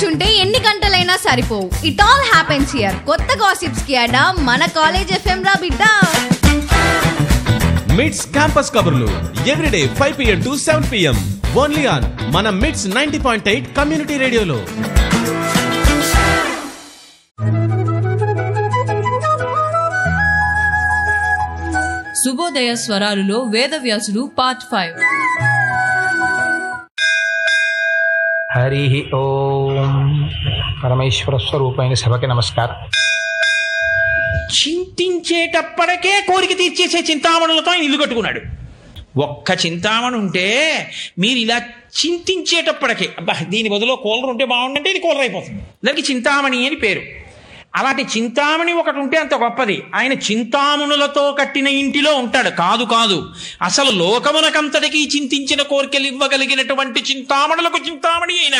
కూర్చుంటే ఎన్ని గంటలైనా సరిపోవు ఇట్ ఆల్ హ్యాపెన్స్ హియర్ కొత్త గాసిప్స్ కి అడా మన కాలేజ్ ఎఫ్ఎం రా బిడ్డ మిడ్స్ క్యాంపస్ కబుర్లు everyday five PM to seven PM only on మన మిడ్స్ నైన్టీ పాయింట్ ఎయిట్ కమ్యూనిటీ రేడియోలో శుభోదయ స్వరాలులో వేదవ్యాసుడు పార్ట్ ఫైవ్ హరి ఓం పరమేశ్వర స్వరూపమైన సభకి నమస్కారం చింతించేటప్పటికే కోరిక తీర్చేసే చింతామణులతో ఆయన ఇల్లు కట్టుకున్నాడు ఒక్క చింతామణి ఉంటే మీరు ఇలా చింతించేటప్పటికే అబ్బా దీని బదులు కూలర్ ఉంటే బాగుండంటే ఇది కూలర్ అయిపోతుంది దానికి చింతామణి అని పేరు అలాంటి చింతామణి ఒకటి ఉంటే అంత గొప్పది ఆయన చింతామణులతో కట్టిన ఇంటిలో ఉంటాడు కాదు కాదు అసలు లోకమునకంతటికీ చింతించిన కోరికలు ఇవ్వగలిగినటువంటి చింతామణులకు చింతామణి అయిన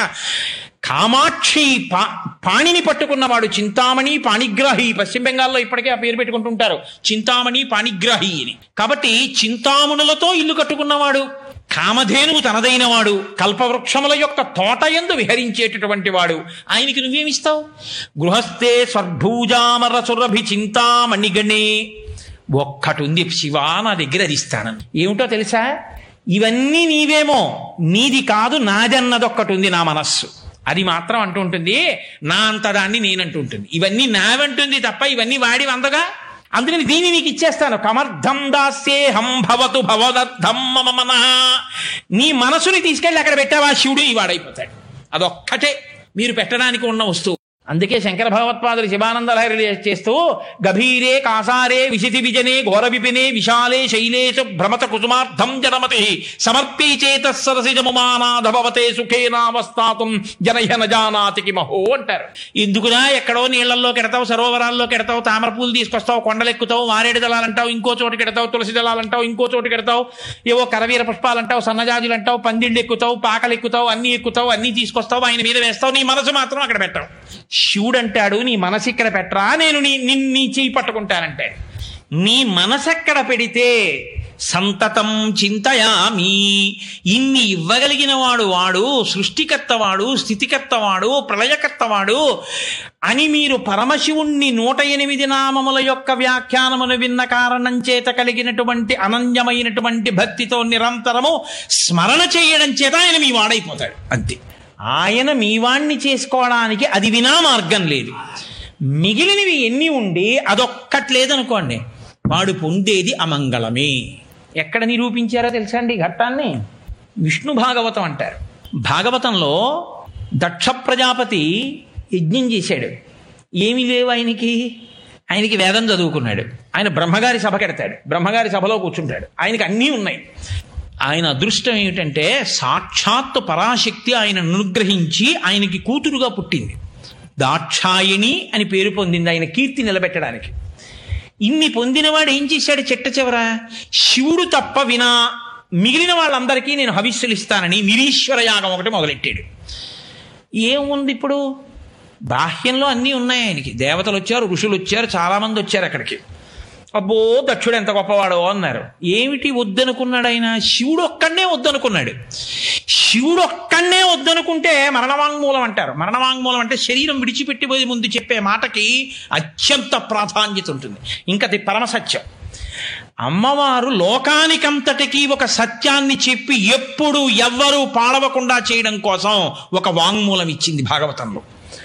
కామాక్షి పా పాణిని పట్టుకున్నవాడు చింతామణి పాణిగ్రాహి పశ్చిమ బెంగాల్లో ఇప్పటికే ఆ పేరు పెట్టుకుంటుంటారు చింతామణి పాణిగ్రాహి అని కాబట్టి చింతామణులతో ఇల్లు కట్టుకున్నవాడు కామధేనువు తనదైన వాడు కల్పవృక్షముల యొక్క తోట ఎందు విహరించేటటువంటి వాడు ఆయనకి నువ్వేమిస్తావు గృహస్థే స్వర్భూజామర సురభి చింతామణిగణే ఒక్కటుంది శివ నా దగ్గర అది ఇస్తాను ఏమిటో తెలుసా ఇవన్నీ నీవేమో నీది కాదు నాదన్నది ఒక్కటి ఉంది నా మనస్సు అది మాత్రం అంటూ ఉంటుంది నా అంతదాన్ని నేనంటుంటుంది ఇవన్నీ నావంటుంది తప్ప ఇవన్నీ వాడి వందగా అందుకని దీన్ని నీకు ఇచ్చేస్తాను కమర్థం దాస్యేహం భవతు భవదర్థం మమ మనః నీ మనసుని తీసుకెళ్ళి అక్కడ పెట్టావా శివుడు ఈ వాడైపోతాడు అదొక్కటే మీరు పెట్టడానికి ఉన్న వస్తువు అందుకే శంకర భగవత్పాదులు శివానంద లహరి చేస్తూ గభీరే కాసారే విశితి విజనే ఘోర విపినే విశాలే శైలేషు భ్రమత కుసుమార్థం జనమతి సమర్పీ చేత సరసిజముమానాధ భవతే సుఖేనావస్థాతం జనహన జానాతి మహో అంటారు ఎందుకునా ఎక్కడో నీళ్లలో కెడతావు సరోవరాల్లో కెడతావు తామర పూలు తీసుకొస్తావు కొండలెక్కుతావు మారేడు దళాలంటావు ఇంకో చోటు కెడతావు తులసి దళాలంటావు ఇంకో చోటు కెడతావు ఏవో కరవీర పుష్పాలంటావు సన్నజాజులు అంటావు పందిళ్ళు ఎక్కుతావు పాకలు ఎక్కుతావు అన్ని ఎక్కుతావు అన్ని తీసుకొస్తావు ఆయన మీద వేస్తావు నీ మనసు మాత్రం అక్కడ పెట్టావు శివుడు అంటాడు నీ మనసు ఇక్కడ పెట్టరా నేను నీ నిన్ను నీ చేయి పట్టుకుంటానంటాడు నీ మనసు ఎక్కడ పెడితే సంతతం చింతయామి ఇన్ని ఇవ్వగలిగిన వాడు వాడు సృష్టికర్త వాడు స్థితికర్త వాడు ప్రళయకర్త వాడు అని మీరు పరమశివుణ్ణి నూట ఎనిమిది నామముల యొక్క వ్యాఖ్యానమును విన్న కారణం చేత కలిగినటువంటి అనన్యమైనటువంటి భక్తితో నిరంతరము స్మరణ చేయడం చేత ఆయన మీ వాడైపోతాడు అంతే ఆయన మీ వాణ్ణి చేసుకోవడానికి అది వినా మార్గం లేదు మిగిలినవి ఎన్ని ఉండి అదొక్కటి లేదనుకోండి వాడు పొందేది అమంగళమే ఎక్కడ నిరూపించారో తెలుసా అండి ఈ ఘట్టాన్ని విష్ణు భాగవతం అంటారు భాగవతంలో దక్ష ప్రజాపతి యజ్ఞం చేశాడు ఏమి లేవు ఆయనకి ఆయనకి వేదం చదువుకున్నాడు ఆయన బ్రహ్మగారి సభ కెడతాడు బ్రహ్మగారి సభలో కూర్చుంటాడు ఆయనకి అన్నీ ఉన్నాయి ఆయన అదృష్టం ఏమిటంటే సాక్షాత్తు పరాశక్తి ఆయన అనుగ్రహించి ఆయనకి కూతురుగా పుట్టింది దాక్షాయిణి అని పేరు పొందింది ఆయన కీర్తి నిలబెట్టడానికి ఇన్ని పొందినవాడు ఏం చేశాడు చెట్ట చివర శివుడు తప్ప వినా మిగిలిన వాళ్ళందరికీ నేను హవిస్సులు ఇస్తానని నిరీశ్వర యాగం ఒకటి మొదలెట్టాడు ఏముంది ఇప్పుడు బాహ్యంలో అన్నీ ఉన్నాయి ఆయనకి దేవతలు వచ్చారు ఋషులు వచ్చారు చాలామంది వచ్చారు అక్కడికి అబ్బో దక్షుడు ఎంత గొప్పవాడో అన్నారు ఏమిటి వద్దనుకున్నాడు ఆయన శివుడు ఒక్కడనే వద్దనుకున్నాడు శివుడు ఒక్కడనే వద్దనుకుంటే మరణవాంగ్మూలం అంటారు మరణవాంగ్మూలం అంటే శరీరం విడిచిపెట్టిపోయే ముందు చెప్పే మాటకి అత్యంత ప్రాధాన్యత ఉంటుంది ఇంకది పరమసత్యం అమ్మవారు లోకానికంతటికీ ఒక సత్యాన్ని చెప్పి ఎప్పుడు ఎవ్వరూ పాడవకుండా చేయడం కోసం ఒక వాంగ్మూలం ఇచ్చింది భాగవతంలో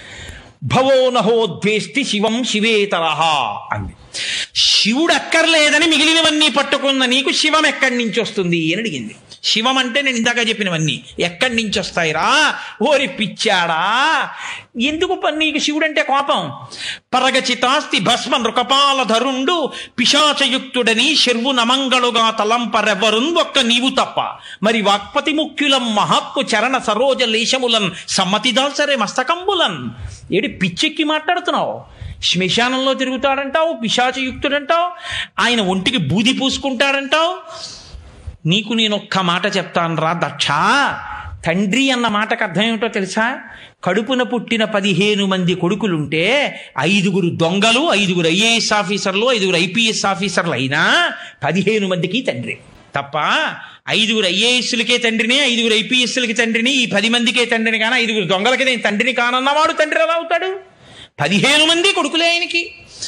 భవో నహో ద్వేష్టి శివం శివేతరహ అంది శివుడు అక్కర్లేదని మిగిలినవన్నీ పట్టుకున్న నీకు శివం ఎక్కడి నుంచి వస్తుంది అని అడిగింది శివం అంటే నేను ఇందాక చెప్పినవన్నీ ఎక్కడి నుంచి వస్తాయిరా ఓరి పిచ్చాడా ఎందుకు ప- నీకు శివుడు అంటే కోపం పరగచితాస్తి భస్మ నృకపాల ధరుండు పిశాచయుక్తుడని శర్వు నమంగళుగా తలంపరెవ్వరున్ ఒక్క నీవు తప్ప మరి వాక్పతి ముఖ్యులం మహాత్ము చరణ సరోజ లేశములన్ సమ్మతిదాల్సరే మస్తకంబులన్ ఏడి పిచ్చెక్కి మాట్లాడుతున్నావు శ్మశానంలో తిరుగుతాడంటావు పిశాచయుక్తుడంటావు ఆయన ఒంటికి బూది పూసుకుంటాడంటావు నీకు నేను ఒక్క మాట చెప్తాను రా దక్ష తండ్రి అన్న మాటకు అర్థం ఏమిటో తెలుసా కడుపున పుట్టిన పదిహేను మంది కొడుకులుంటే ఐదుగురు దొంగలు ఐదుగురు ఐఏఎస్ ఆఫీసర్లు ఐదుగురు ఐపీఎస్ ఆఫీసర్లు అయినా పదిహేను మందికి తండ్రి తప్ప ఐదుగురు ఐఏఎస్లకే తండ్రిని ఐదుగురు ఐపీఎస్లకి తండ్రిని ఈ పది మందికే తండ్రిని కానీ ఐదుగురు దొంగలకి నేను తండ్రిని కానన్నవాడు తండ్రి ఎలా అవుతాడు పదిహేను మంది కొడుకులే ఆయనకి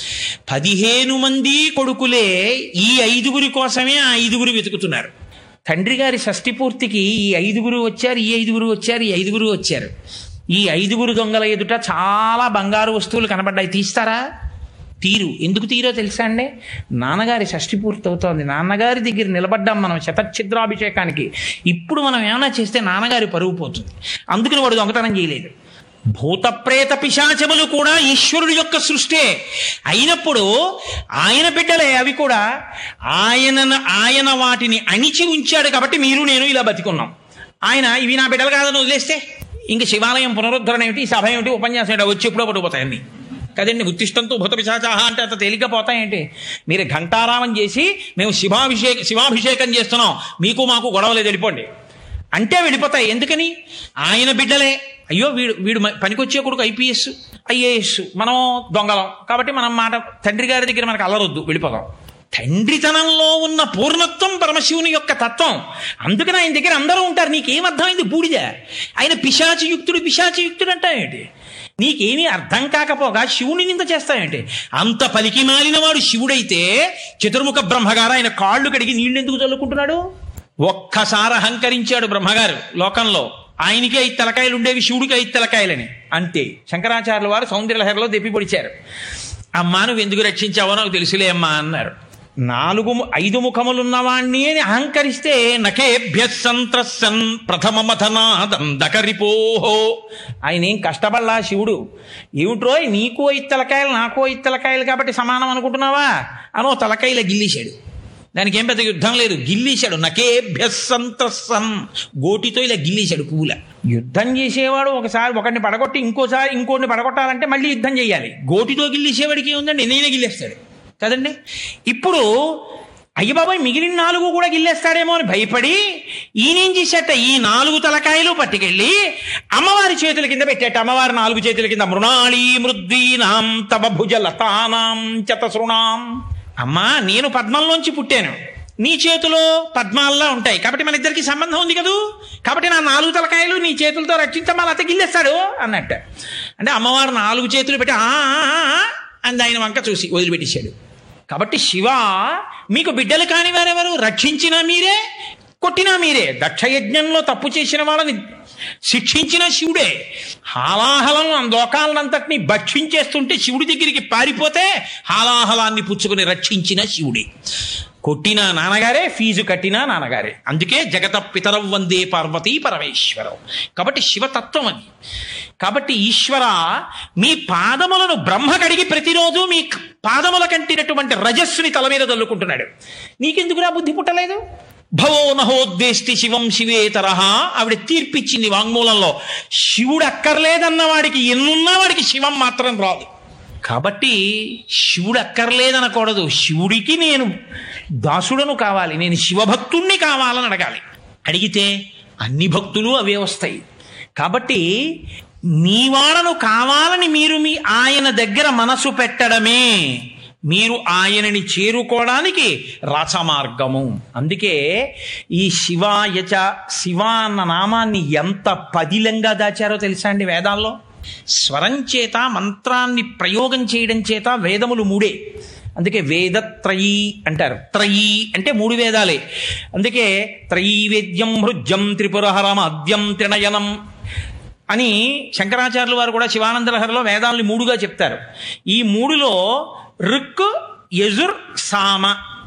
పదిహేను మంది కొడుకులే ఈ ఐదుగురి కోసమే ఆ ఐదుగురు వెతుకుతున్నారు తండ్రి గారి షష్ఠి పూర్తికి ఈ ఐదుగురు వచ్చారు ఈ ఐదుగురు వచ్చారు ఈ ఐదుగురు వచ్చారు ఈ ఐదుగురు దొంగల ఎదుట చాలా బంగారు వస్తువులు కనబడ్డాయి తీస్తారా తీరు ఎందుకు తీరో తెలుసా అండి నాన్నగారి షష్ఠి పూర్తి అవుతోంది నాన్నగారి దగ్గర నిలబడ్డాం మనం శతఛిద్రాభిషేకానికి ఇప్పుడు మనం ఏమైనా చేస్తే నాన్నగారి పరువు పోతుంది అందుకని వాడు దొంగతనం చేయలేదు భూత ప్రేత పిశాచములు కూడా ఈశ్వరుడు యొక్క సృష్టే అయినప్పుడు ఆయన బిడ్డలే అవి కూడా ఆయన ఆయన వాటిని అణిచి ఉంచాడు కాబట్టి మీరు నేను ఇలా బతికున్నాం ఆయన ఇవి నా బిడ్డలు కాదని వదిలేస్తే ఇంక శివాలయం పునరుద్ధరణ ఏమిటి సభ ఏమిటి ఉపన్యాసం ఏంటి వచ్చి ఎప్పుడో పడిపోతాయి అన్ని కదండి ఉత్తిష్టంతో భూత పిశాచాహ అంటే అంత తేలిగ్గా పోతాయేంటి మీరు ఘంటారామం చేసి మేము శివాభిషేక శివాభిషేకం చేస్తున్నాం మీకు మాకు గొడవలేదు వెళ్ళిపోండి అంటే వెళ్ళిపోతాయి ఎందుకని ఆయన బిడ్డలే అయ్యో వీడు వీడు మ- పనికొచ్చే కొడుకు ఐపీఎస్ ఐఏఎస్ మనం దొంగలం కాబట్టి మనం మాట తండ్రి గారి దగ్గర మనకు అల్లరొద్దు వెళ్ళిపోదాం తండ్రితనంలో ఉన్న పూర్ణత్వం పరమశివుని యొక్క తత్వం అందుకని ఆయన దగ్గర అందరూ ఉంటారు నీకేం అర్థమైంది బూడిద ఆయన పిశాచియుక్తుడు పిశాచియుక్తుడు అంటావేంటి నీకేమీ అర్థం కాకపోగా శివుని నింద చేస్తావేంటి అంత పలికి మాలిన వాడు శివుడైతే చతుర్ముఖ బ్రహ్మగారు ఆయన కాళ్ళు కడిగి నీళ్ళు ఎందుకు చల్లుకుంటున్నాడు ఒక్కసారి అహంకరించాడు బ్రహ్మగారు లోకంలో ఆయనకి ఐదు తలకాయలు ఉండేవి శివుడికి ఐదు తలకాయలని అంతే శంకరాచార్యుల వారు సౌందర్యలహరిలో దెప్పి పొడిచారు అమ్మా నువ్వు ఎందుకు రక్షించావో నాకు తెలుసులే అమ్మా అన్నారు నాలుగు ము- ఐదు ముఖములున్నవాణ్ణి అని అహంకరిస్తే నకేభ్య సంత్రసన్ ప్రథమ మథనాదం దకరిపోహో ఆయన ఏం కష్టపడలా శివుడు ఏమిట్రో నీకు ఐదు తలకాయలు నాకు ఐదు తలకాయలు కాబట్టి సమానం అనుకుంటున్నావా అనో తలకాయల గిల్లేశాడు దానికి ఏం పెద్ద యుద్ధం లేదు గిల్లేశాడు నకేభ్య సంత్రసన్ గోటితో ఇలా గిల్లేశాడు పువ్వుల యుద్ధం చేసేవాడు ఒకసారి ఒకరిని పడగొట్టి ఇంకోసారి ఇంకోటిని పడగొట్టాలంటే మళ్ళీ యుద్ధం చేయాలి గోటితో గిల్లేసేవాడికి ఏముందండి నేనే గిల్లేస్తాడు కదండి ఇప్పుడు అయ్య బాబాయ్ మిగిలిన నాలుగు కూడా గిల్లేస్తాడేమో అని భయపడి ఈయనేం చేసేట ఈ నాలుగు తలకాయలు పట్టుకెళ్ళి అమ్మవారి చేతుల కింద పెట్టేట అమ్మవారి నాలుగు చేతుల కింద మృణాళీ మృద్వీనాం తవ భుజ లతానాం చతసృణాం అమ్మా నేను పద్మంలోంచి పుట్టాను నీ చేతిలో పద్మాల్లా ఉంటాయి కాబట్టి మన ఇద్దరికి సంబంధం ఉంది కదూ కాబట్టి నా నాలుగు తలకాయలు నీ చేతులతో రక్షించమ్మా లేకపోతే గిల్లేస్తాడు అన్నట్ట అంటే అమ్మవారు నాలుగు చేతులు పెట్టి "ఆ, ఆ, ఆ, ఆ" అంది ఆయన వంక చూసి వదిలిపెట్టేశాడు కాబట్టి శివ మీకు బిడ్డలు కాని వారెవరు రక్షించినా మీరే కొట్టినా మీరే దక్షయజ్ఞంలో తప్పు చేసిన వాళ్ళని శిక్షించిన శివుడే హాలాహలం లోకాలనంతటిని భక్షించేస్తుంటే శివుడి దగ్గరికి పారిపోతే హాలాహలాన్ని పుచ్చుకుని రక్షించిన శివుడే కొట్టిన నాన్నగారే ఫీజు కట్టిన నాన్నగారే అందుకే జగత పితరం వందే పార్వతీ పరమేశ్వరం కాబట్టి శివతత్వం అది కాబట్టి ఈశ్వర మీ పాదములను బ్రహ్మ కడిగి ప్రతిరోజు మీ పాదముల కంటినటువంటి రజస్సుని తల మీద తల్లుకుంటున్నాడు నీకెందుకురా బుద్ధి పుట్టలేదు భవో నహోద్దేష్టి శివం శివేతరహ ఆవిడ తీర్పిచ్చింది వాంగ్మూలంలో శివుడు అక్కర్లేదన్న వాడికి ఎన్నున్నా వాడికి శివం మాత్రం రాదు కాబట్టి శివుడు అక్కర్లేదనకూడదు శివుడికి నేను దాసుడను కావాలి నేను శివభక్తుణ్ణి కావాలని అడగాలి అడిగితే అన్ని భక్తులు అవే వస్తాయి కాబట్టి నీవాడను కావాలని మీరు మీ ఆయన దగ్గర మనసు పెట్టడమే మీరు ఆయనని చేరుకోవడానికి రచమార్గము అందుకే ఈ శివాయచ శివ అన్న నామాన్ని ఎంత పదిలంగా దాచారో తెలుసా అండి వేదాల్లో స్వరం చేత మంత్రాన్ని ప్రయోగం చేయడం చేత వేదములు మూడే అందుకే వేదత్రయీ అంటారు త్రయీ అంటే మూడు వేదాలే అందుకే త్రయీ వేద్యం హృజ్యం త్రిపురహరం అద్యం త్రినయనం అని శంకరాచార్యుల వారు కూడా శివానందలహరిలో వేదాలని మూడుగా చెప్తారు ఈ మూడులో రుక్ యజుర్ సామ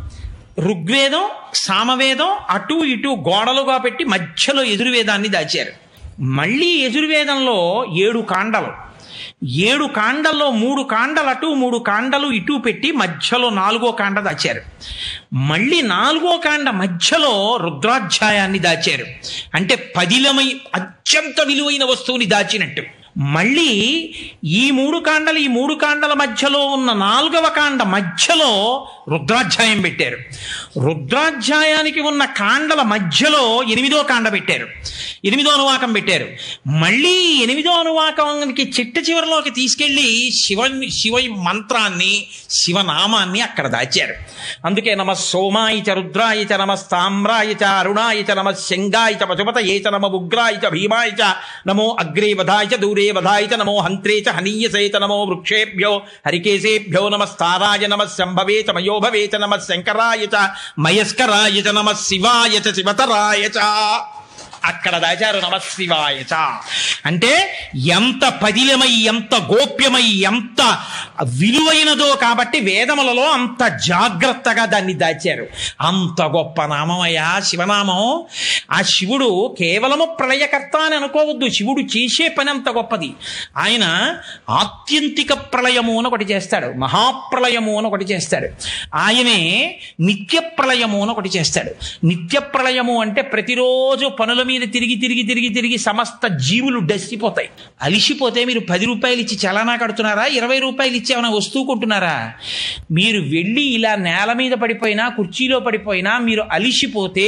ఋగ్వేదం సామవేదం అటు ఇటు గోడలుగా పెట్టి మధ్యలో ఎదురువేదాన్ని దాచారు మళ్ళీ ఎదురువేదంలో ఏడు కాండలు ఏడు కాండల్లో మూడు కాండలు అటు మూడు కాండలు ఇటు పెట్టి మధ్యలో నాలుగో కాండ దాచారు మళ్ళీ నాలుగో కాండ మధ్యలో రుద్రాధ్యాయాన్ని దాచారు అంటే పదిలమై అత్యంత విలువైన వస్తువుని దాచినట్టు మళ్ళీ ఈ మూడు కాండలు ఈ మూడు కాండల మధ్యలో ఉన్న నాలుగవ కాండ మధ్యలో రుద్రాధ్యాయం పెట్టారు రుద్రాధ్యాయానికి ఉన్న కాండల మధ్యలో ఎనిమిదో కాండ పెట్టారు ఎనిమిదో అనువాకం పెట్టారు మళ్ళీ ఎనిమిదో అనువాకానికి చిట్ట చివరిలోకి తీసుకెళ్ళి శివ శివ మంత్రాన్ని శివనామాన్ని అక్కడ దాచారు అందుకే నమ సోమాయ చ రుద్రాయ చ నమ స్తామ్రాయ చ అరుణాయ చ నమ శంగాయ చ పశుపతయే చ నమ ఉగ్రాయ చ భీమాయ చ నమో అగ్రే వధాయ చ దూరే వధాయ చ నమో హంత్రే చ హనీయసే చ నమో వృక్షేభ్యో హరికేశేభ్యో నమస్తారాయ నమ శంభవే చ మయోభవే చ నమ శంకరాయ చ మయస్కరాయ చ నమ శివాయ చ శివతరాయ చ అక్కడ దాచారు నమశివాయ చ అంటే ఎంత పదిలమై ఎంత గోప్యమై ఎంత విలువైనదో కాబట్టి వేదములలో అంత జాగ్రత్తగా దాన్ని దాచారు అంత గొప్ప నామమయ్యా శివనామం ఆ శివుడు కేవలము ప్రళయకర్త అని అనుకోవద్దు శివుడు చేసే పని అంత గొప్పది ఆయన ఆత్యంతిక ప్రళయము అని ఒకటి చేస్తాడు మహాప్రళయము అని ఒకటి చేస్తాడు ఆయనే నిత్య ప్రళయము అని ఒకటి చేస్తాడు నిత్య ప్రళయము అంటే ప్రతిరోజు పనుల మీద తిరిగి తిరిగి తిరిగి తిరిగి సమస్త జీవులు డస్సిపోతాయి అలిసిపోతే మీరు పది రూపాయలు ఇచ్చి చలానా కడుతున్నారా ఇరవై రూపాయలు ఇచ్చి ఏమైనా వస్తువు కొంటున్నారా మీరు వెళ్ళి ఇలా నేల మీద పడిపోయినా కుర్చీలో పడిపోయినా మీరు అలిసిపోతే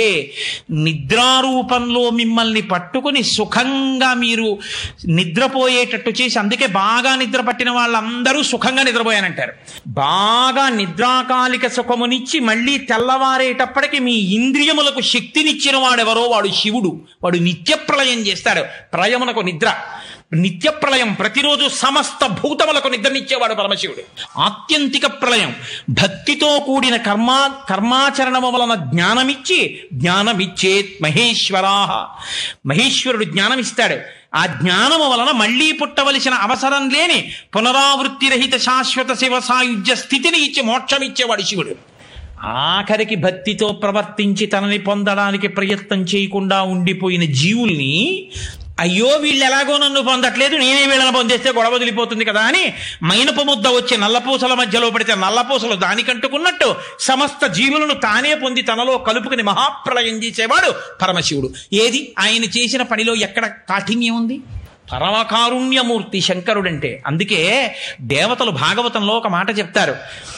నిద్రారూపంలో మిమ్మల్ని పట్టుకొని సుఖంగా మీరు నిద్రపోయేటట్టు చేసి అందుకే బాగా నిద్ర పట్టిన వాళ్ళందరూ సుఖంగా నిద్రపోయానంటారు బాగా నిద్రాకాలిక సుఖమునిచ్చి మళ్ళీ తెల్లవారేటప్పటికి మీ ఇంద్రియములకు శక్తినిచ్చిన వాడెవరో వాడు శివుడు వాడు నిత్య ప్రళయం చేస్తాడు ప్రళయమునకు నిద్ర నిత్య ప్రళయం ప్రతిరోజు సమస్త భూతములకు నిద్రనిచ్చేవాడు పరమశివుడు ఆత్యంతిక ప్రళయం భక్తితో కూడిన కర్మా కర్మాచరణము వలన జ్ఞానమిచ్చి జ్ఞానమిచ్చేత్ మహేశ్వరాహ మహేశ్వరుడు జ్ఞానమిస్తాడు ఆ జ్ఞానము వలన మళ్ళీ పుట్టవలసిన అవసరం లేని పునరావృత్తి రహిత శాశ్వత శివ సాయుధ్య స్థితిని ఇచ్చి మోక్షం ఇచ్చేవాడు శివుడు ఆఖరికి భక్తితో ప్రవర్తించి తనని పొందడానికి ప్రయత్నం చేయకుండా ఉండిపోయిన జీవుల్ని అయ్యో వీళ్ళు ఎలాగో నన్ను పొందట్లేదు నేనే వీళ్ళని పొందేస్తే గొడవ వదిలిపోతుంది కదా అని మైనపు ముద్ద వచ్చి నల్లపూసల మధ్యలో పడితే నల్లపూసలు దానికంటుకున్నట్టు సమస్త జీవులను తానే పొంది తనలో కలుపుకుని మహాప్రళయం చేసేవాడు పరమశివుడు ఏది ఆయన చేసిన పనిలో ఎక్కడ కాఠిన్యం ఉంది పరమకారుణ్యమూర్తి శంకరుడంటే అందుకే దేవతలు భాగవతంలో ఒక మాట చెప్తారు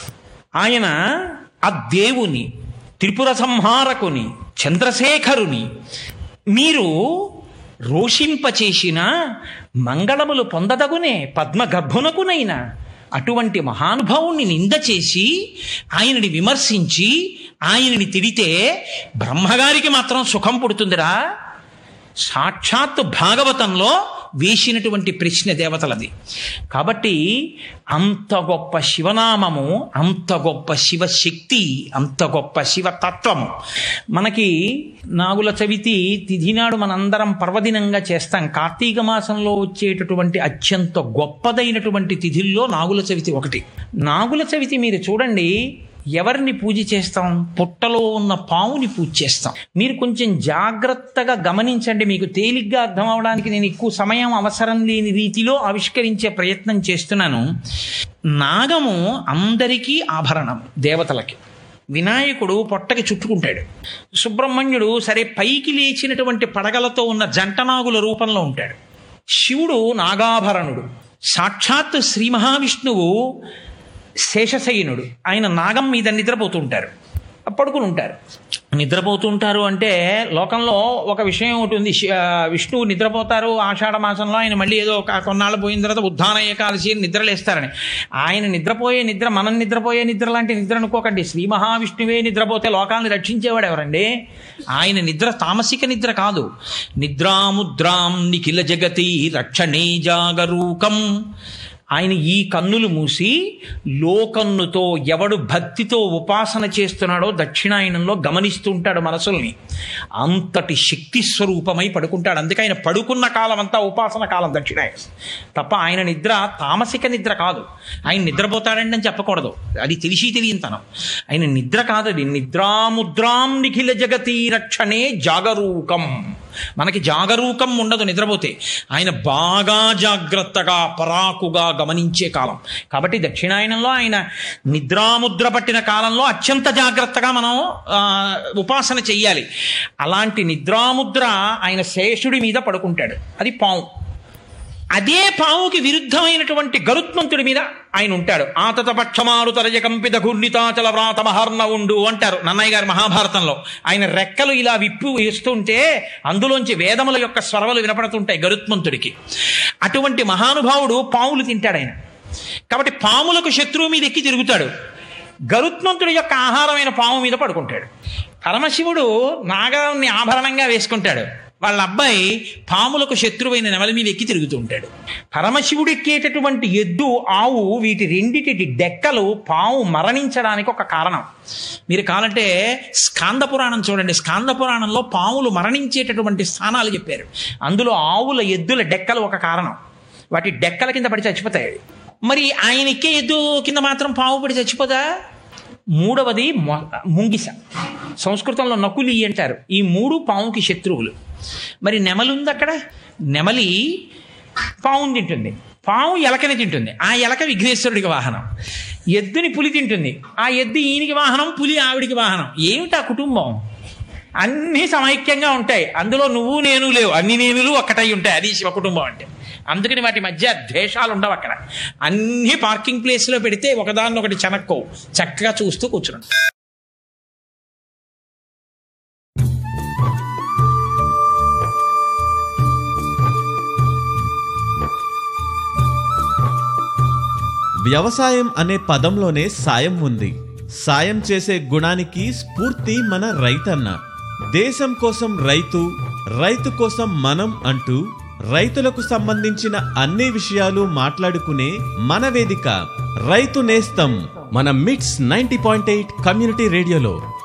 ఆయన ఆ దేవుని త్రిపుర సంహారకుని చంద్రశేఖరుని మీరు రోషింపచేసిన మంగళములు పొందదగునే పద్మగర్భునకునైనా అటువంటి మహానుభావుణ్ణి నింద చేసి ఆయనని విమర్శించి ఆయనని తిడితే బ్రహ్మగారికి మాత్రం సుఖం పుడుతుందిరా సాక్షాత్ భాగవతంలో వేసినటువంటి ప్రశ్న దేవతలది కాబట్టి అంత గొప్ప శివనామము అంత గొప్ప శివశక్తి అంత గొప్ప శివతత్వము మనకి నాగుల చవితి తిథి నాడు మనందరం పర్వదినంగా చేస్తాం కార్తీక మాసంలో వచ్చేటటువంటి అత్యంత గొప్పదైనటువంటి తిథిల్లో నాగుల చవితి ఒకటి నాగుల చవితి మీరు చూడండి ఎవరిని పూజ చేస్తాం పుట్టలో ఉన్న పావుని పూజ చేస్తాం మీరు కొంచెం జాగ్రత్తగా గమనించండి మీకు తేలిగ్గా అర్థం అవడానికి నేను ఎక్కువ సమయం అవసరం లేని రీతిలో ఆవిష్కరించే ప్రయత్నం చేస్తున్నాను నాగము అందరికీ ఆభరణం దేవతలకి వినాయకుడు పొట్టకి చుట్టుకుంటాడు సుబ్రహ్మణ్యుడు సరే పైకి లేచినటువంటి పడగలతో ఉన్న జంటనాగుల రూపంలో ఉంటాడు శివుడు నాగాభరణుడు సాక్షాత్ శ్రీ మహావిష్ణువు శేషశయనుడు ఆయన నాగం మీద నిద్రపోతుంటారు పడుకుని ఉంటారు నిద్రపోతుంటారు అంటే లోకంలో ఒక విషయం ఒకటి ఉంది శి- ఆ, విష్ణువు నిద్రపోతారు ఆషాఢ మాసంలో ఆయన మళ్ళీ ఏదో ఒక కొన్నాళ్ళు పోయిన తర్వాత ఉద్దాన ఏకాదశి అని నిద్రలేస్తారని ఆయన నిద్రపోయే నిద్ర మనం నిద్రపోయే నిద్ర లాంటి నిద్ర అనుకోకండి శ్రీ మహావిష్ణువే నిద్రపోతే లోకాలను రక్షించేవాడు ఎవరండి ఆయన నిద్ర తామసిక నిద్ర కాదు నిద్రాముద్రాం నిఖిల జగతి రక్షణే జాగరూకం ఆయన ఈ కన్నులు మూసి లోకన్నుతో ఎవడు భక్తితో ఉపాసన చేస్తున్నాడో దక్షిణాయనంలో గమనిస్తుంటాడు మనసుల్ని అంతటి శక్తి స్వరూపమై పడుకుంటాడు అందుకే ఆయన పడుకున్న కాలం అంతా ఉపాసన కాలం దక్షిణాయనం తప్ప ఆయన నిద్ర తామసిక నిద్ర కాదు ఆయన నిద్రపోతాడండి అని చెప్పకూడదు అది తెలిసి తెలియనితనం ఆయన నిద్ర కాదు అది నిద్రాముద్రాం నిఖిల జగతి రక్షణే జాగరూకం మనకి జాగరూకం ఉండదు నిద్రపోతే ఆయన బాగా జాగ్రత్తగా పరాకుగా గమనించే కాలం కాబట్టి దక్షిణాయనంలో ఆయన నిద్రాముద్ర పట్టిన కాలంలో అత్యంత జాగ్రత్తగా మనం ఆ, ఉపాసన చెయ్యాలి అలాంటి నిద్రాముద్ర ఆయన శేషుడి మీద పడుకుంటాడు అది పాము అదే పావుకి విరుద్ధమైనటువంటి గరుత్మంతుడి మీద ఆయన ఉంటాడు ఆతత పక్షమారు తరజ కంపిత ఘూర్ణితాచల వ్రాత మహర్ణ ఉండు అంటారు నన్నయ్య గారి మహాభారతంలో ఆయన రెక్కలు ఇలా విప్పు వేస్తుంటే అందులోంచి వేదముల యొక్క స్వరములు వినపడుతుంటాయి గరుత్మంతుడికి అటువంటి మహానుభావుడు పాములు తింటాడు ఆయన కాబట్టి పాములకు శత్రువు మీద ఎక్కి తిరుగుతాడు గరుత్మంతుడి యొక్క ఆహారమైన పాము మీద పడుకుంటాడు పరమశివుడు నాగాన్ని ఆభరణంగా వేసుకుంటాడు వాళ్ళ అబ్బాయి పాములకు శత్రువైన నెమలి మీద ఎక్కి తిరుగుతూ ఉంటాడు పరమశివుడు ఎక్కేటటువంటి ఎద్దు ఆవు వీటి రెండిటి డెక్కలు పాము మరణించడానికి ఒక కారణం మీరు కావాలంటే స్కాంద పురాణం చూడండి స్కాంద పురాణంలో పాములు మరణించేటటువంటి స్థానాలు చెప్పారు అందులో ఆవుల ఎద్దుల డెక్కలు ఒక కారణం వాటి డెక్కల కింద పడి చచ్చిపోతాయి మరి ఆయన ఎక్కే ఎద్దు కింద మాత్రం పాము పడి చచ్చిపోదా మూడవది మొ- ముంగిస సంస్కృతంలో నకులి అంటారు ఈ మూడు పాముకి శత్రువులు మరి నెమలి ఉంది అక్కడ నెమలి పావుని తింటుంది పాము ఎలకని తింటుంది ఆ ఎలక విఘ్నేశ్వరుడికి వాహనం ఎద్దుని పులి తింటుంది ఆ ఎద్దు ఈయనకి వాహనం పులి ఆవిడికి వాహనం ఏమిటా కుటుంబం అన్నీ సమైక్యంగా ఉంటాయి అందులో నువ్వు నేను లేవు అన్ని నేనులు ఒక్కటై ఉంటాయి అది శివ కుటుంబం అంటే అందుకని వాటి మధ్య ద్వేషాలు ఉండవు అక్కడ అన్ని పార్కింగ్ ప్లేస్లో పెడితే ఒకదాన్ని ఒకటి చెనక్కోవు చక్కగా చూస్తూ కూర్చున్నాం వ్యవసాయం అనే పదంలోనే సాయం ఉంది సాయం చేసే గుణానికి స్ఫూర్తి మన రైతన్న దేశం కోసం రైతు రైతు కోసం మనం అంటూ రైతులకు సంబంధించిన అన్ని విషయాలు మాట్లాడుకునే మన వేదిక రైతు నేస్తం మన మిట్స్ నైంటీ పాయింట్ ఎయిట్ కమ్యూనిటీ రేడియోలో